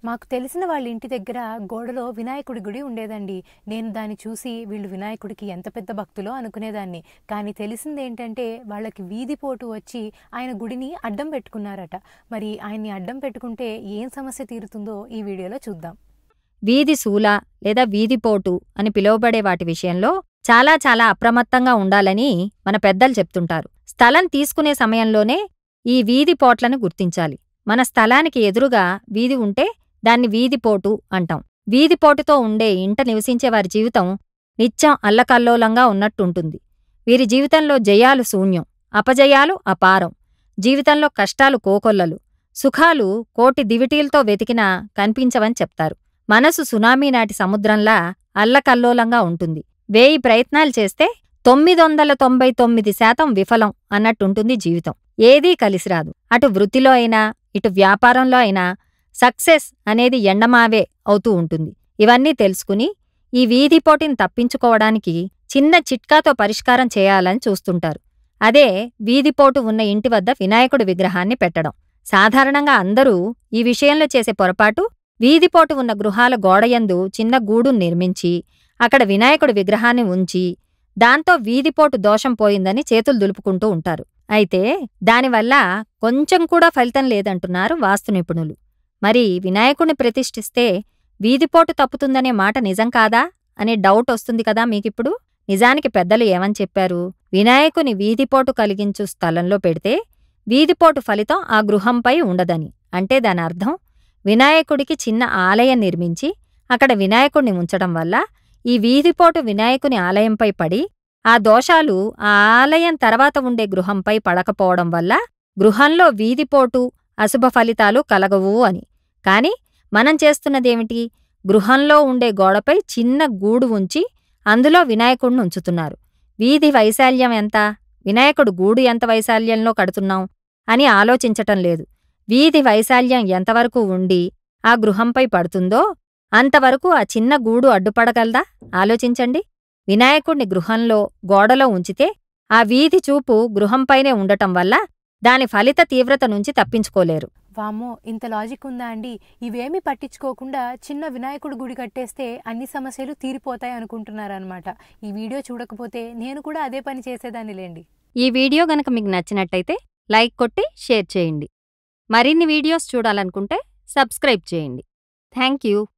మాకు తెలిసిన వాళ్ళ ఇంటి దగ్గర గోడలో వినాయకుడి గుడి ఉండేదండి నేను దాన్ని చూసి వీళ్ళు వినాయకుడికి ఎంత పెద్ద భక్తులో అనుకునేదాన్ని కానీ తెలిసింది ఏంటంటే వాళ్ళకి వీధి పోటు వచ్చి ఆయన గుడిని అడ్డం పెట్టుకున్నారట మరి ఆయన్ని అడ్డం పెట్టుకుంటే ఏం సమస్య తీరుతుందో ఈ వీడియోలో చూద్దాం వీధి శూల లేదా వీధిపోటు అని పిలువబడే వాటి విషయంలో చాలా చాలా అప్రమత్తంగా ఉండాలని మన పెద్దలు చెప్తుంటారు స్థలం తీసుకునే సమయంలోనే ఈ వీధి పోట్లను గుర్తించాలి మన స్థలానికి ఎదురుగా వీధి ఉంటే దాన్ని వీధిపోటు అంటాం వీధిపోటుతో ఉండే ఇంట నివసించే వారి జీవితం నిత్యం అల్లకల్లోలంగా ఉన్నట్టుంటుంది వీరి జీవితంలో జయాలు శూన్యం అపజయాలు అపారం జీవితంలో కష్టాలు కోకొల్లలు సుఖాలు కోటి దివిటీలతో వెతికినా కనిపించవని చెప్తారు మనసు సునామీ నాటి సముద్రంలా అల్లకల్లోలంగా ఉంటుంది వేయి ప్రయత్నాలు చేస్తే తొమ్మిదొందల తొంభై తొమ్మిది శాతం విఫలం అన్నట్టుంటుంది జీవితం ఏదీ కలిసిరాదు అటు వృత్తిలో అయినా ఇటు వ్యాపారంలో అయినా సక్సెస్ అనేది ఎండమావే అవుతూ ఉంటుంది ఇవన్నీ తెలుసుకుని ఈ వీధిపోటిని తప్పించుకోవడానికి చిన్న చిట్కాతో పరిష్కారం చేయాలని చూస్తుంటారు అదే వీధిపోటు ఉన్న ఇంటి వద్ద వినాయకుడి విగ్రహాన్ని పెట్టడం సాధారణంగా అందరూ ఈ విషయంలో చేసే పొరపాటు వీధిపోటు ఉన్న గృహాల గోడయందు చిన్న గూడు నిర్మించి అక్కడ వినాయకుడి విగ్రహాన్ని ఉంచి దాంతో వీధిపోటు దోషం పోయిందని చేతులు దులుపుకుంటూ ఉంటారు అయితే దానివల్ల కొంచెం కూడా ఫలితం లేదంటున్నారు వాస్తు నిపుణులు మరి వినాయకుడిని ప్రతిష్ఠిస్తే వీధిపోటు తప్పుతుందనే మాట నిజం కాదా అనే డౌట్ వస్తుంది కదా మీకిప్పుడు నిజానికి పెద్దలు ఏమని చెప్పారు వినాయకుని వీధిపోటు కలిగించు స్థలంలో పెడితే వీధిపోటు ఫలితం ఆ గృహంపై ఉండదని అంటే దాని అర్థం వినాయకుడికి చిన్న ఆలయం నిర్మించి అక్కడ వినాయకుడిని ఉంచడం వల్ల ఈ వీధిపోటు వినాయకుని ఆలయంపై పడి ఆ దోషాలు ఆ ఆలయం తర్వాత ఉండే గృహంపై పడకపోవడం వల్ల గృహంలో వీధిపోటు అశుభ ఫలితాలు కలగవు అని కాని మనం చేస్తున్నదేమిటి గృహంలో ఉండే గోడపై చిన్న గూడు ఉంచి అందులో వినాయకుడిని ఉంచుతున్నారు వీధి వైశాల్యం ఎంత వినాయకుడు గూడు ఎంత వైశాల్యంలో కడుతున్నాం అని ఆలోచించటం లేదు వీధి వైశాల్యం ఎంతవరకు ఉండి ఆ గృహంపై పడుతుందో అంతవరకు ఆ చిన్న గూడు అడ్డుపడగలదా ఆలోచించండి వినాయకుడిని గృహంలో గోడలో ఉంచితే ఆ వీధి చూపు గృహంపైనే ఉండటం వల్ల దాని ఫలిత తీవ్రత నుంచి తప్పించుకోలేరు వామ్మో ఇంత లాజిక్ ఉందా అండి ఇవేమీ పట్టించుకోకుండా చిన్న వినాయకుడి గుడి కట్టేస్తే అన్ని సమస్యలు తీరిపోతాయి అనుకుంటున్నారనమాట ఈ వీడియో చూడకపోతే నేను కూడా అదే పని చేసేదాన్ని లేండి ఈ వీడియో గనక మీకు నచ్చినట్టయితే లైక్ కొట్టి షేర్ చేయండి మరిన్ని వీడియోస్ చూడాలనుకుంటే సబ్స్క్రైబ్ చేయండి థ్యాంక్ యూ